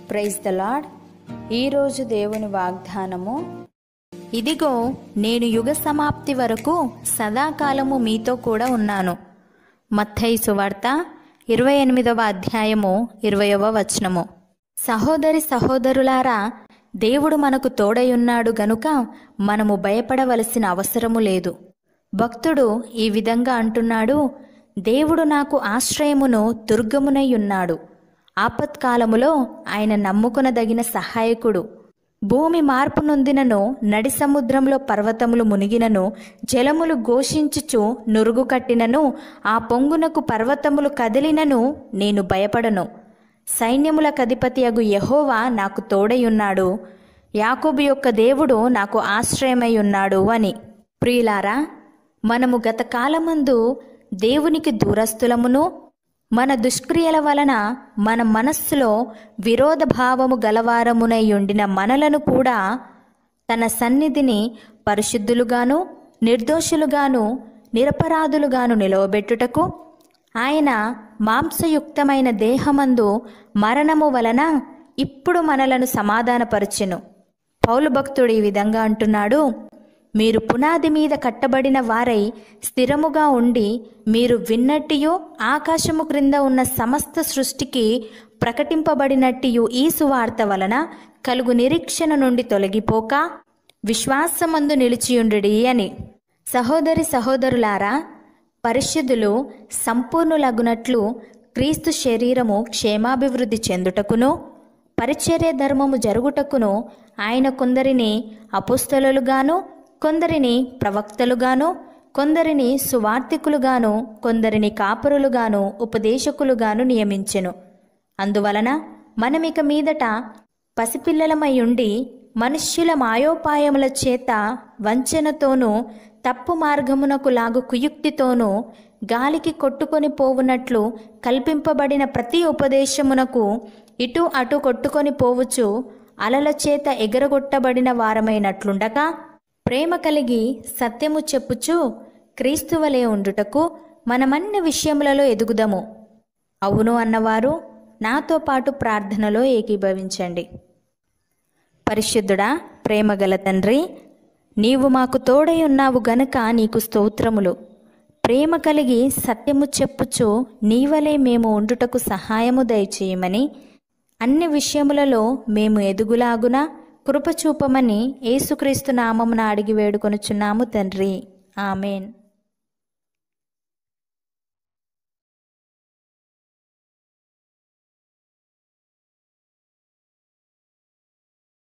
praise the lord ఈరోజు దేవుని వాగ్దానము ఇదిగో నేను యుగ సమాప్తి వరకు సదాకాలము మీతో కూడా ఉన్నాను మత్తయి సువార్త ఇరవై ఎనిమిదవ అధ్యాయము ఇరవయవ వచనము సహోదరి సహోదరులారా దేవుడు మనకు తోడయున్నాడు గనుక మనము భయపడవలసిన అవసరము లేదు భక్తుడు ఈ విధంగా అంటున్నాడు దేవుడు నాకు ఆశ్రయమును దుర్గమునై ఉన్నాడు ఆపత్కాలములో ఆయన నమ్ముకొనదగిన సహాయకుడు భూమి మార్పు నొందినను నడి సముద్రంలో పర్వతములు మునిగినను జలములు ఘోషించుచు నురుగు కట్టినను ఆ పొంగునకు పర్వతములు కదిలినను నేను భయపడను సైన్యముల కధిపతి అగు యహోవా నాకు తోడయున్నాడు యాకోబు యొక్క దేవుడు నాకు ఆశ్రయమై ఉన్నాడు అని ప్రియులారా మనము గత కాలమందు దేవునికి దూరస్థులమును మన దుష్క్రియల వలన మన మనస్సులో విరోధ భావము గలవారమునై ఉండిన మనలను కూడా తన సన్నిధిని పరిశుద్ధులుగాను నిర్దోషులుగాను నిరపరాధులుగాను నిలవబెట్టుటకు ఆయన మాంసయుక్తమైన దేహమందు మరణము వలన ఇప్పుడు మనలను సమాధానపరచెను పౌలు భక్తుడు ఈ విధంగా అంటున్నాడు మీరు పునాది మీద కట్టబడిన వారై స్థిరముగా ఉండి మీరు విన్నట్టియు ఆకాశము క్రింద ఉన్న సమస్త సృష్టికి ప్రకటింపబడినట్టియు ఈ సువార్త వలన కలుగు నిరీక్షణ నుండి తొలగిపోక విశ్వాసమందు నిలిచియుండుడి అని సహోదరి సహోదరులారా పరిశుద్ధులు సంపూర్ణులగునట్లు క్రీస్తు శరీరము క్షేమాభివృద్ధి చెందుటకును పరిచర్య ధర్మము జరుగుటకును ఆయన కొందరిని అపుస్తలుగాను కొందరిని ప్రవక్తలుగాను కొందరిని సువార్థికులుగాను కొందరిని కాపురులుగాను ఉపదేశకులుగాను నియమించెను అందువలన మనమిక మీదట పసిపిల్లలమై ఉండి మనుష్యుల మాయోపాయముల చేత వంచనతోనూ తప్పు మార్గమునకు లాగు కుయుక్తితోనూ గాలికి కొట్టుకొని పోవునట్లు కల్పింపబడిన ప్రతి ఉపదేశమునకు ఇటు అటు కొట్టుకొని పోవచ్చు అలల చేత ఎగరగొట్టబడిన వారమైనట్లుండగా ప్రేమ కలిగి సత్యము చెప్పుచు క్రీస్తువలే ఉండుటకు మనమన్ని విషయములలో ఎదుగుదము అవును అన్నవారు నాతో పాటు ప్రార్థనలో ఏకీభవించండి పరిశుద్ధుడా ప్రేమగల తండ్రి నీవు మాకు తోడై ఉన్నావు గనుక నీకు స్తోత్రములు ప్రేమ కలిగి సత్యము చెప్పుచు నీవలే మేము ఉండుటకు సహాయము దయచేయమని అన్ని విషయములలో మేము ఎదుగులాగున కృపచూపమని యేసుక్రీస్తు నామమున అడిగి వేడుకొనుచున్నాము తండ్రి ఆమెన్